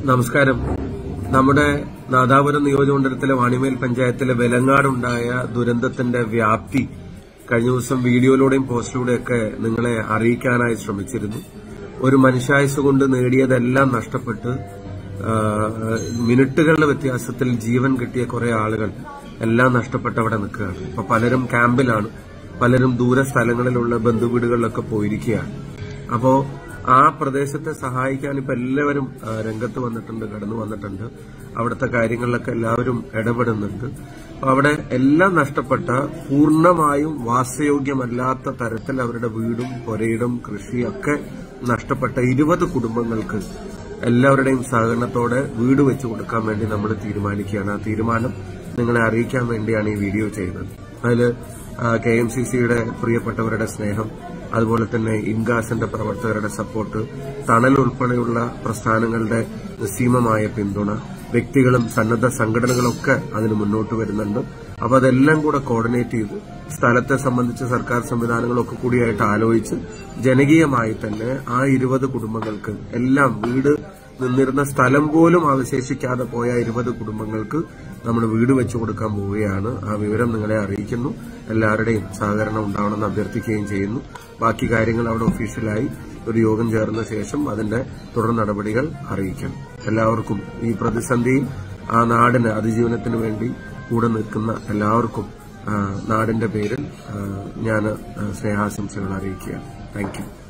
നമസ്കാരം നമ്മുടെ നാദാപുരം നിയോജകമണ്ഡലത്തിലെ വാണിമേൽ പഞ്ചായത്തിലെ വെലങ്ങാടുണ്ടായ ദുരന്തത്തിന്റെ വ്യാപ്തി കഴിഞ്ഞ ദിവസം വീഡിയോയിലൂടെയും പോസ്റ്റിലൂടെയൊക്കെ നിങ്ങളെ അറിയിക്കാനായി ശ്രമിച്ചിരുന്നു ഒരു മനുഷ്യായുസ് കൊണ്ട് നേടിയതെല്ലാം നഷ്ടപ്പെട്ട് ആ, മിനിറ്റുകളുടെ വ്യത്യാസത്തിൽ ജീവൻ കിട്ടിയ കുറെ ആളുകൾ എല്ലാം നഷ്ടപ്പെട്ട് അവിടെ നിൽക്കുകയാണ് ഇപ്പൊ പലരും ക്യാമ്പിലാണ് പലരും ദൂര സ്ഥലങ്ങളിലുള്ള ബന്ധുവീടുകളിലൊക്കെ പോയിരിക്കുകയാണ് അപ്പോ ആ പ്രദേശത്തെ സഹായിക്കാൻ ഇപ്പൊ എല്ലാവരും ആ, രംഗത്ത് വന്നിട്ടുണ്ട് കടന്നു വന്നിട്ടുണ്ട് അവിടുത്തെ കാര്യങ്ങളിലൊക്കെ എല്ലാവരും ഇടപെടുന്നുണ്ട് അപ്പൊ അവിടെ എല്ലാം നഷ്ടപ്പെട്ട പൂർണ്ണമായും വാസയോഗ്യമല്ലാത്ത തരത്തിൽ അവരുടെ വീടും പുരയിടും കൃഷിയൊക്കെ നഷ്ടപ്പെട്ട ഇരുപത് കുടുംബങ്ങൾക്ക് എല്ലാവരുടെയും സഹകരണത്തോടെ വീട് വെച്ചു കൊടുക്കാൻ വേണ്ടി നമ്മൾ തീരുമാനിക്കുകയാണ് ആ തീരുമാനം നിങ്ങളെ അറിയിക്കാൻ വേണ്ടിയാണ് ഈ വീഡിയോ ചെയ്യുന്നത് അതിൽ കെ എം സി സിയുടെ പ്രിയപ്പെട്ടവരുടെ സ്നേഹം അതുപോലെ തന്നെ ഇൻഗാസിന്റെ പ്രവർത്തകരുടെ സപ്പോർട്ട് തണൽ ഉൾപ്പെടെയുള്ള പ്രസ്ഥാനങ്ങളുടെ നിസ്സീമമായ പിന്തുണ വ്യക്തികളും സന്നദ്ധ സംഘടനകളൊക്കെ അതിന് മുന്നോട്ട് വരുന്നുണ്ട് അപ്പൊ അതെല്ലാം കൂടെ കോർഡിനേറ്റ് ചെയ്ത് സ്ഥലത്തെ സംബന്ധിച്ച് സർക്കാർ സംവിധാനങ്ങളൊക്കെ കൂടിയായിട്ട് ആലോചിച്ച് ജനകീയമായി തന്നെ ആ ഇരുപത് കുടുംബങ്ങൾക്ക് എല്ലാം വീട് നിന്നിരുന്ന സ്ഥലം പോലും അവശേഷിക്കാതെ പോയ ഇരുപത് കുടുംബങ്ങൾക്ക് നമ്മൾ വീട് വെച്ചു കൊടുക്കാൻ പോവുകയാണ് ആ വിവരം നിങ്ങളെ അറിയിക്കുന്നു എല്ലാവരുടെയും സഹകരണം ഉണ്ടാവണമെന്ന് അഭ്യർത്ഥിക്കുകയും ചെയ്യുന്നു ബാക്കി കാര്യങ്ങൾ അവിടെ ഒഫീഷ്യലായി ഒരു യോഗം ചേർന്ന ശേഷം അതിന്റെ തുടർ നടപടികൾ അറിയിക്കണം എല്ലാവർക്കും ഈ പ്രതിസന്ധിയിൽ ആ നാടിന് അതിജീവനത്തിന് വേണ്ടി കൂടെ നിൽക്കുന്ന എല്ലാവർക്കും ആ, നാടിന്റെ പേരിൽ ഞാൻ സ്നേഹാശംസകൾ അറിയിക്കുകയാണ് താങ്ക് യു